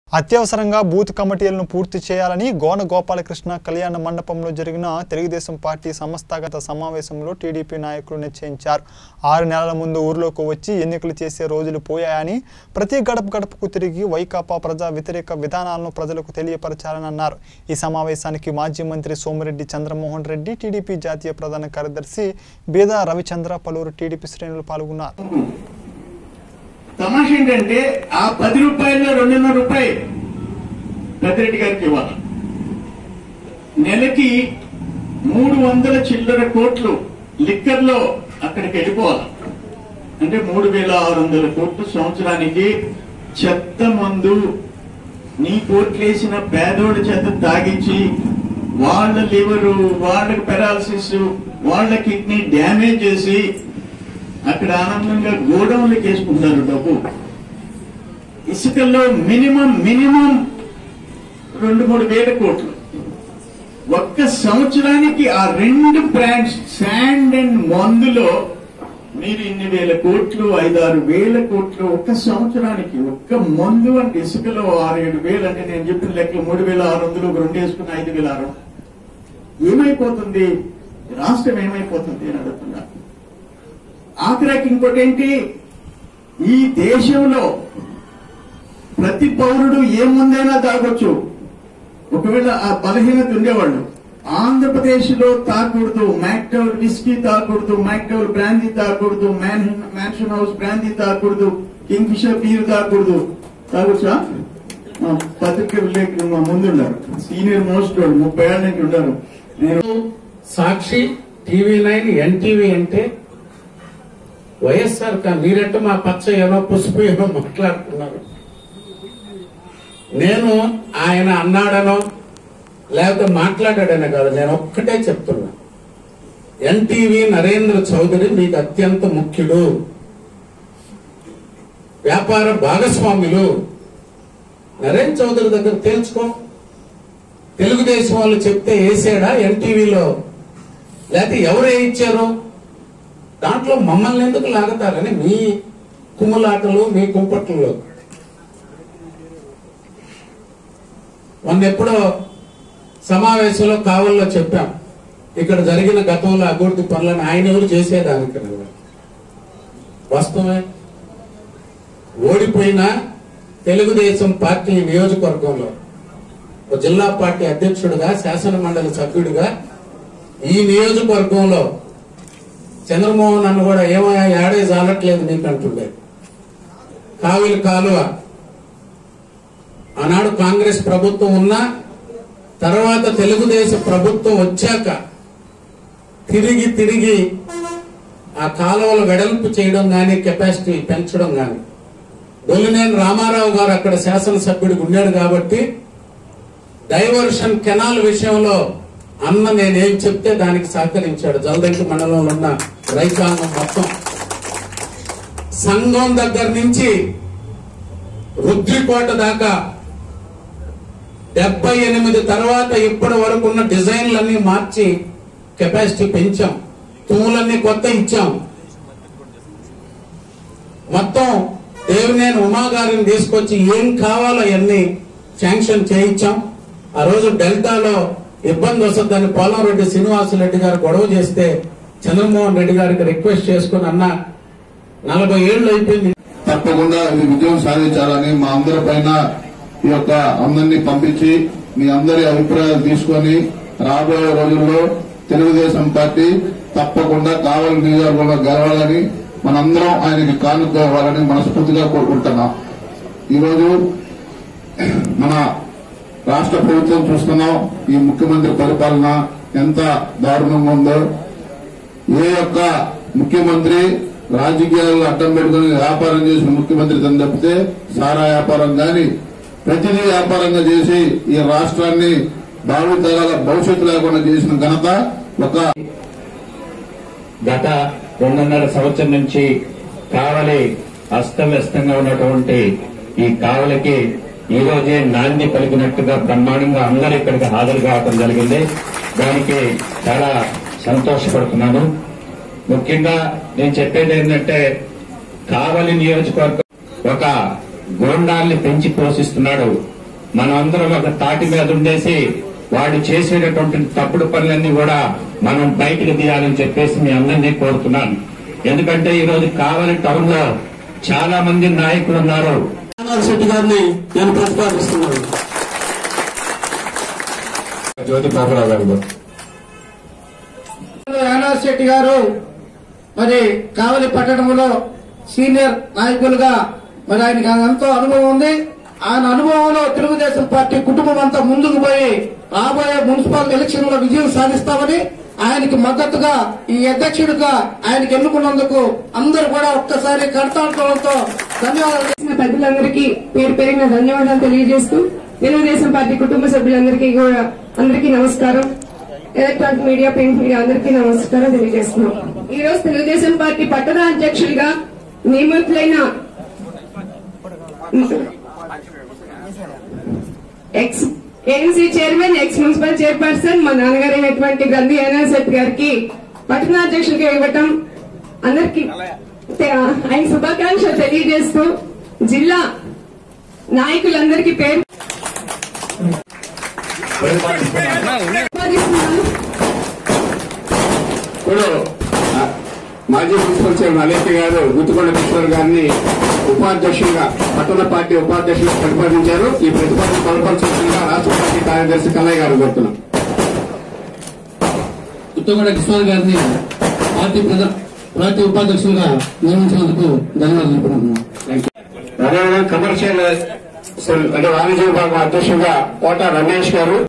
అత్యవసరంగా బూత్ కమిటీలను పూర్తి చేయాలని గోన గోపాలకృష్ణ కళ్యాణ మండపంలో జరిగిన తెలుగుదేశం పార్టీ సంస్థాగత సమావేశంలో టీడీపీ నాయకులు నిశ్చయించారు ఆరు నెలల ముందు ఊర్లోకి వచ్చి ఎన్నికలు చేసే రోజులు పోయాయని ప్రతి గడప గడపకు తిరిగి వైకాపా ప్రజా వ్యతిరేక విధానాలను ప్రజలకు తెలియపరచాలని అన్నారు ఈ సమావేశానికి మాజీ మంత్రి సోమిరెడ్డి చంద్రమోహన్ రెడ్డి టీడీపీ జాతీయ ప్రధాన కార్యదర్శి బీదా రవిచంద్ర పలువురు టీడీపీ శ్రేణులు పాల్గొన్నారు తమాష ఏంటంటే ఆ పది రూపాయల్లో రెండున్నర రూపాయి పెద్దిరెడ్డి గారికి ఇవ్వాలి నెలకి మూడు వందల చిల్లర కోట్లు లిక్కర్లో అక్కడికి వెళ్ళిపోవాలి అంటే మూడు వేల ఆరు వందల కోట్లు సంవత్సరానికి చెత్త మందు నీ కోట్లేసిన పేదోడి చేత తాగించి వాళ్ళ లివరు వాళ్ళకి పెరాలసిస్ వాళ్ళ కిడ్నీ డ్యామేజ్ చేసి అక్కడ ఆనందంగా గోడౌన్లకు వేసుకుంటారు డబ్బు ఇసుకల్లో మినిమం మినిమం రెండు మూడు వేల కోట్లు ఒక్క సంవత్సరానికి ఆ రెండు బ్రాండ్స్ శాండ్ అండ్ మందులో మీరు ఇన్ని వేల కోట్లు ఐదారు వేల కోట్లు ఒక్క సంవత్సరానికి ఒక్క మందు అంటే ఇసుకలో ఆరు ఏడు వేలు అంటే నేను చెప్పిన లెక్క మూడు వేల ఆరు వందలు ఒక రెండు వేసుకుని ఐదు వేల ఆరు ఏమైపోతుంది రాష్ట్రం ఏమైపోతుంది అని అడుగుతున్నా ఆఖరికి ఇంకోటి ఏంటి ఈ దేశంలో ప్రతి పౌరుడు ఏ ముందైనా తాగొచ్చు ఒకవేళ ఆ బలహీనత ఉండేవాళ్ళు ఆంధ్రప్రదేశ్ లో తాగకూడదు మ్యాక్డౌల్ విస్కీ తాగకూడదు మ్యాక్డౌల్ బ్రాందీ తాగకూడదు మ్యాన్షన్ హౌస్ బ్రాందీ తాగకూడదు కింగ్ ఫిషర్ బీర్ తాగకూడదు తాగొచ్చా మా పత్రిక విలేకరులు మా ముందున్నారు సీనియర్ మోస్ట్ వాళ్ళు ముప్పై ఏళ్ళ నుంచి ఉన్నారు నేను సాక్షి టీవీ నైన్ ఎన్టీవీ అంటే వైఎస్ఆర్ కా మీరంటే మా పచ్చ ఏనో పసుపు ఏనో మాట్లాడుతున్నారు నేను ఆయన అన్నాడనో లేకపోతే మాట్లాడాడనో కాదు నేను ఒక్కటే చెప్తున్నా ఎన్టీవీ నరేంద్ర చౌదరి మీకు అత్యంత ముఖ్యుడు వ్యాపార భాగస్వాములు నరేంద్ర చౌదరి దగ్గర తేల్చుకో తెలుగుదేశం వాళ్ళు చెప్తే వేసాడా ఎన్టీవీలో లేకపోతే ఎవరు వేయించారు దాంట్లో మమ్మల్ని ఎందుకు లాగుతారని మీ కుమ్ములాటలు మీ కుంపట్లలో మొన్న ఎప్పుడో సమావేశంలో కావల్లో చెప్పాం ఇక్కడ జరిగిన గతంలో అభివృద్ధి పనులను ఆయన ఎవరు చేసేదానికి వాస్తవమే ఓడిపోయిన తెలుగుదేశం పార్టీ నియోజకవర్గంలో ఒక జిల్లా పార్టీ అధ్యక్షుడిగా శాసన మండలి సభ్యుడిగా ఈ నియోజకవర్గంలో చంద్రమోహన్ అన్న కూడా ఏమయ్యా ఏడే చాలట్లేదు నీకు అంటుండే కావిలి కాలువ ఆనాడు కాంగ్రెస్ ప్రభుత్వం ఉన్నా తర్వాత తెలుగుదేశం ప్రభుత్వం వచ్చాక తిరిగి తిరిగి ఆ కాలువలు వెడల్పు చేయడం గాని కెపాసిటీ పెంచడం గాని డొల్లినేని రామారావు గారు అక్కడ శాసనసభ్యుడికి ఉన్నాడు కాబట్టి డైవర్షన్ కెనాల్ విషయంలో అన్న నేనేం చెప్తే దానికి సహకరించాడు జలదంకి మండలంలో ఉన్న రైతాంగం మొత్తం సంఘం దగ్గర నుంచి రుద్రికోట దాకా డెబ్బై ఎనిమిది తర్వాత ఇప్పటి వరకు ఉన్న డిజైన్లన్నీ మార్చి కెపాసిటీ పెంచాం తూములన్నీ కొత్త ఇచ్చాం మొత్తం దేవినేని ఉమా గారిని తీసుకొచ్చి ఏం కావాలో అవన్నీ శాంక్షన్ చేయించాం ఆ రోజు డెల్టాలో ఇబ్బంది వస్తుందని పోలంరెడ్డి శ్రీనివాసరెడ్డి గారు గొడవ చేస్తే చంద్రమోహన్ రెడ్డి గారికి రిక్వెస్ట్ చేసుకుని అన్న నలభై ఏళ్ళు అయిపోయింది తప్పకుండా ఇది విజయం సాధించాలని మా అందరి పైన ఈ యొక్క అందరినీ పంపించి మీ అందరి అభిప్రాయాలు తీసుకొని రాబోయే రోజుల్లో తెలుగుదేశం పార్టీ తప్పకుండా కావలి నియోజకవర్గంలో గెలవాలని మనందరం ఆయనకి కానుకోవాలని మనస్ఫూర్తిగా కోరుకుంటున్నాం ఈరోజు మన రాష్ట్ర ప్రభుత్వం చూస్తున్నాం ఈ ముఖ్యమంత్రి పరిపాలన ఎంత దారుణంగా ఉందో ఏ యొక్క ముఖ్యమంత్రి రాజకీయాలను అడ్డం పెట్టుకుని వ్యాపారం చేసిన ముఖ్యమంత్రి తను తప్పితే సారా వ్యాపారం గాని ప్రతిదీ వ్యాపారంగా చేసి ఈ రాష్ట్రాన్ని భావితరాల భవిష్యత్తు లేకుండా చేసిన ఘనత ఒక గత రెండున్నర సంవత్సరం నుంచి కావలి అస్తవ్యస్తంగా ఉన్నటువంటి ఈ కావలికి ఈ రోజే నాంది పలికినట్టుగా బ్రహ్మాండంగా అందరూ ఇక్కడికి హాజరు కావడం జరిగింది దానికి చాలా సంతోషపడుతున్నాను ముఖ్యంగా నేను చెప్పేది ఏంటంటే కావలి నియోజకవర్గం ఒక గోండాల్ని పెంచి పోషిస్తున్నాడు మనం అందరం ఒక తాటి మీద ఉండేసి వాడు చేసేటటువంటి తప్పుడు పనులన్నీ కూడా మనం బయటకు తీయాలని చెప్పేసి మీ అందరినీ కోరుతున్నాను ఎందుకంటే ఈ రోజు కావలి టౌన్ లో చాలా మంది నాయకులు ఉన్నారు రామారావు శెట్టి గారిని నేను ప్రతిపాదిస్తున్నాను జ్యోతి బాబురావు గారు యానాథ్ శెట్టి గారు మరి కావలి పట్టణంలో సీనియర్ నాయకులుగా మరి ఆయనకి ఎంతో అనుభవం ఉంది ఆయన అనుభవంలో తెలుగుదేశం పార్టీ కుటుంబం అంతా ముందుకు పోయి రాబోయే మున్సిపల్ ఎలక్షన్ లో విజయం సాధిస్తామని ఆయనకి మద్దతుగా ఈ అధ్యక్షుడిగా ఆయనకి ఎన్నుకున్నందుకు అందరూ కూడా ఒక్కసారి కడతాంతో ధన్యవాదాలు చేసిన పెద్దలందరికీ పేరు పేరున ధన్యవాదాలు తెలియజేస్తూ తెలుగుదేశం పార్టీ కుటుంబ సభ్యులందరికీ కూడా అందరికీ నమస్కారం ఎలక్ట్రానిక్ మీడియా ప్రింట్ మీడియా అందరికీ నమస్కారం తెలియజేస్తున్నాం ఈ రోజు తెలుగుదేశం పార్టీ పట్టణ అధ్యక్షులుగా నియమితులైన ex ANC chairman ex municipal chairperson మా నాన్నగారు అయినటువంటి గ్రంథి ఎన్ఎల్ శెట్టి గారికి పట్టణాధ్యక్షులుగా ఇవ్వటం అందరికి ఆయన శుభాకాంక్షలు తెలియజేస్తూ జిల్లా నాయకులందరికీ పేరు ఉపాధిస్తున్నాను. ఇప్పుడు ఆ, మాజీ మున్సిపల్ చైర్మన్ అలేఖ్య గారు గుత్తుకొండ కిషోర్ గారిని ఉపాధ్యక్షులుగా పట్టణ పార్టీ ఉపాధ్యక్షులుగా ప్రతిపాదించారు ఈ ప్రతిపాదన బలపరచకుండా రాష్ట్ర పార్టీ కార్యదర్శి కన్నయ్య గారు కోరుతున్నాం ఉత్తగొండ కిషోర్ గారిని పార్టీ ప్రధా- పార్టీ ఉపాధ్యక్షులుగా నియమించినందుకు ధన్యవాదాలు తెలుపుకుంటున్నాను అదేవిధంగా కమర్షియల్ సెల్ అంటే వాణిజ్య విభాగం అధ్యక్షులుగా కోట రమేష్ గారు